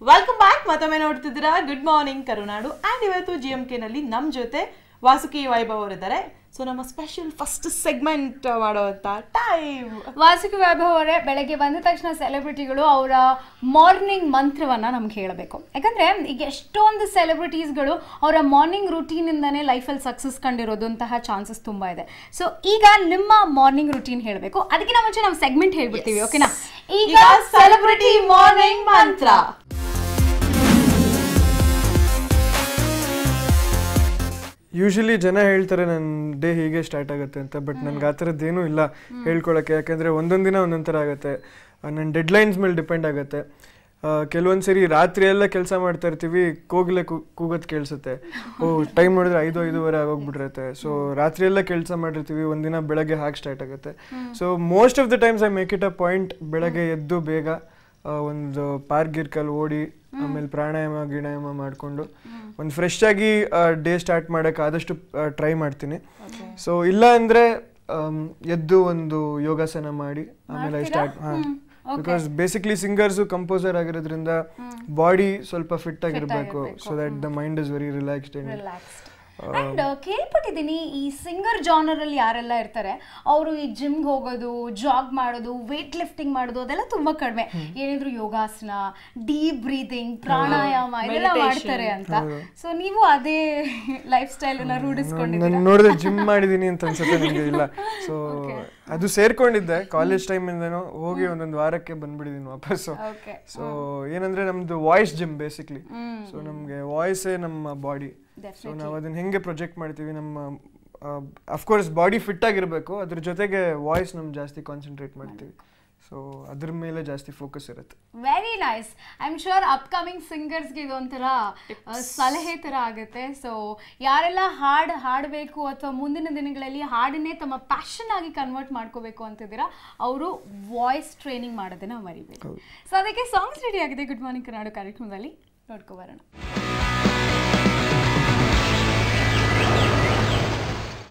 welcome back ಮತ್ತೊಮ್ಮೆ ನೋಡ್ತಿದ್ದೀರಾ good morning Karunadu and ಇವತ್ತು ಜಿ ಎಮ್ ಕೆನಲ್ಲಿ ನಮ್ಮ ಜೊತೆ ವಾಸುಕಿ ವೈಭವ್ ಅವರಿದ್ದಾರೆ ಸೊ ನಮ್ಮ ಸ್ಪೆಷಲ್ ಫಸ್ಟ್ ಸೆಗ್ಮೆಂಟ್ ಮಾಡುವಂತ ಟೈಮ್ ವಾಸುಕಿ ವೈಭವ್ ಅವರೇ ಬೆಳಗ್ಗೆ ಬಂದ ತಕ್ಷಣ ಸೆಲೆಬ್ರಿಟಿಗಳು ಅವರ ಮಾರ್ನಿಂಗ್ ಮಂತ್ರವನ್ನ ನಮ್ಗೆ ಹೇಳಬೇಕು ಯಾಕಂದ್ರೆ ಈಗ ಎಷ್ಟೊಂದು ಸೆಲೆಬ್ರಿಟೀಸ್ಗಳು ಅವರ ಮಾರ್ನಿಂಗ್ ರುಟೀನಿಂದನೇ ಲೈಫಲ್ಲಿ ಸಕ್ಸಸ್ ಕಂಡಿರೋದಂತಹ ಚಾನ್ಸಸ್ ತುಂಬಾ ಇದೆ ಸೊ ಈಗ ನಿಮ್ಮ ಮಾರ್ನಿಂಗ್ ರುಟೀನ್ ಹೇಳಬೇಕು ಅದಕ್ಕಿಂತ ಮುಂಚೆ ನಾವು ಸೆಗ್ಮೆಂಟ್ ಹೇಳ್ಬಿಡ್ತೀವಿ ಓಕೆನಾ ಈಗ ಸೆಲೆಬ್ರಿಟಿ ಮಾರ್ನಿಂಗ್ ಮಂತ್ರ ಯೂಶಲಿ ಜನ ಹೇಳ್ತಾರೆ ನನ್ನ ಡೇ ಹೀಗೆ ಸ್ಟಾರ್ಟ್ ಆಗುತ್ತೆ ಅಂತ ಬಟ್ ನನ್ಗೆ ಆ ಥರದ್ದೇನೂ ಇಲ್ಲ ಹೇಳ್ಕೊಳಕ್ಕೆ ಯಾಕಂದರೆ ಒಂದೊಂದು ದಿನ ಒಂದೊಂದು ಥರ ಆಗುತ್ತೆ ನನ್ನ ಡೆಡ್ಲೈನ್ಸ್ ಮೇಲೆ ಡಿಪೆಂಡ್ ಆಗುತ್ತೆ ಕೆಲವೊಂದು ಸರಿ ರಾತ್ರಿ ಎಲ್ಲ ಕೆಲಸ ಮಾಡ್ತಾ ಇರ್ತೀವಿ ಕೋಗಿಲೆ ಕೂಗೋದು ಕೇಳಿಸುತ್ತೆ ಓ ಟೈಮ್ ನೋಡಿದ್ರೆ ಐದು ಐದೂವರೆ ಆಗೋಗ್ಬಿಟ್ಟಿರುತ್ತೆ ಸೊ ರಾತ್ರಿ ಎಲ್ಲ ಕೆಲಸ ಮಾಡಿರ್ತೀವಿ ಒಂದಿನ ಬೆಳಗ್ಗೆ ಹಾಗೆ ಸ್ಟಾರ್ಟ್ ಆಗುತ್ತೆ so most of the times I make it a point ಬೆಳಗ್ಗೆ ಎದ್ದು ಬೇಗ ಆ, ಒಂದು ಪಾರ್ಕ್ ಗಿರ್ಕಲ್ಲಿ ಓಡಿ ಆಮೇಲೆ ಪ್ರಾಣಾಯಾಮ ಗಿಣಾಯಾಮ ಮಾಡಿಕೊಂಡು ಒಂದು ಫ್ರೆಶ್ ಆಗಿ ಡೇ ಸ್ಟಾರ್ಟ್ ಮಾಡೋಕೆ ಆದಷ್ಟು ಟ್ರೈ ಮಾಡ್ತೀನಿ ಸೊ ಇಲ್ಲ ಅಂದರೆ ಎದ್ದು ಒಂದು ಯೋಗಾಸನ ಮಾಡಿ ಆಮೇಲೆ ಸ್ಟಾರ್ಟ್ ಹಾಂ ಬಿಕಾಸ್ ಬೇಸಿಕ್ಲಿ ಸಿಂಗರ್ಸು ಕಂಪೋಸರ್ ಆಗಿರೋದ್ರಿಂದ ಬಾಡಿ ಸ್ವಲ್ಪ ಫಿಟ್ ಆಗಿರಬೇಕು so that the mind is very relaxed and relaxed and ಕೇಳ್ಪಟ್ಟಿದ್ದೀನಿ ಈ ಸಿಂಗರ್ ಜಾನರ್ ಅಲ್ಲಿ ಯಾರೆಲ್ಲ ಇರ್ತಾರೆ ಅವರು ಈ ಜಿಮ್ಗೆ ಹೋಗೋದು ಜಾಗ್ ಮಾಡೋದು ವೇಟ್ ಲಿಫ್ಟಿಂಗ್ ಮಾಡೋದು ಅದೆಲ್ಲ ತುಂಬಾ ಕಡಿಮೆ ಏನಿದ್ರು ಯೋಗಾಸನ ಡೀಪ್ ಬ್ರೀದಿಂಗ್ ಪ್ರಾಣಾಯಾಮ ಇದೆಲ್ಲ ಮಾಡ್ತಾರೆ ಅಂತ ಸೊ ನೀವು ಅದೇ ಲೈಫ್ ಸ್ಟೈಲ್ ನ ರೂಢಿಸ್ಕೊಂಡಿದ್ದೀರಾ ನಾನು ನೋಡಿದ್ರೆ ಜಿಮ್ ಮಾಡಿದೀನಿ ಅಂತ ಅನ್ಸುತ್ತೆ ನನಗೆ ಇಲ್ಲ ಸೊ ಅದು ಸೇರ್ಕೊಂಡಿದ್ದೆ ಕಾಲೇಜ್ ಟೈಮಿಂದನೂ ಹೋಗಿ ಒಂದೊಂದು ವಾರಕ್ಕೆ ಬಂದ್ಬಿಟ್ಟಿದ್ದೀನಿ ವಾಪಸ್ಸು ಓಕೆ ಸೊ ಏನಂದ್ರೆ ನಮ್ದು ವಾಯ್ಸ್ ಜಿಮ್ ಬೇಸಿಕ್ಲಿ ಸೊ ನಮಗೆ ವಾಯ್ಸೇ ನಮ್ಮ ಬಾಡಿ ಸೊ ನಾವು ಅದನ್ನ ಹೆಂಗೆ ಪ್ರೊಜೆಕ್ಟ್ ಮಾಡ್ತೀವಿ ನಮ್ಮ ಅಫ್ಕೋರ್ಸ್ ಬಾಡಿ ಫಿಟ್ ಆಗಿರಬೇಕು ಅದ್ರ ಜೊತೆಗೆ ವಾಯ್ಸ್ ನಮ್ಗೆ ಜಾಸ್ತಿ ಕಾನ್ಸಂಟ್ರೇಟ್ ಮಾಡ್ತೀವಿ ಸೊ ಅದ್ರ ಮೇಲೆ ಜಾಸ್ತಿ ಫೋಕಸ್ ಇರುತ್ತೆ very nice I am sure upcoming ಸಿಂಗರ್ಸ್ಗೆ ಇದೊಂಥರ ಆ, ಸಲಹೆ ಥರ ಆಗುತ್ತೆ ಸೊ ಯಾರೆಲ್ಲ ಹಾಡು ಹಾಡಬೇಕು ಅಥವಾ ಮುಂದಿನ ದಿನಗಳಲ್ಲಿ ಹಾಡನ್ನೇ ತಮ್ಮ ಪ್ಯಾಷನ್ ಆಗಿ ಕನ್ವರ್ಟ್ ಮಾಡ್ಕೋಬೇಕು ಅಂತಿದ್ದೀರಾ ಅವರು ವಾಯ್ಸ್ ಟ್ರೈನಿಂಗ್ ಮಾಡೋದನ್ನ ಮರಿಬೇಕು ಸೊ ಅದಕ್ಕೆ ಸಾಂಗ್ಸ್ ರೆಡಿ ಆಗಿದೆ ಗುಡ್ ಮಾರ್ನಿಂಗ್ ಕರ್ನಾಟಕ ಕಾರ್ಯಕ್ರಮದಲ್ಲಿ ನೋಡ್ಕೊ ಬರೋಣ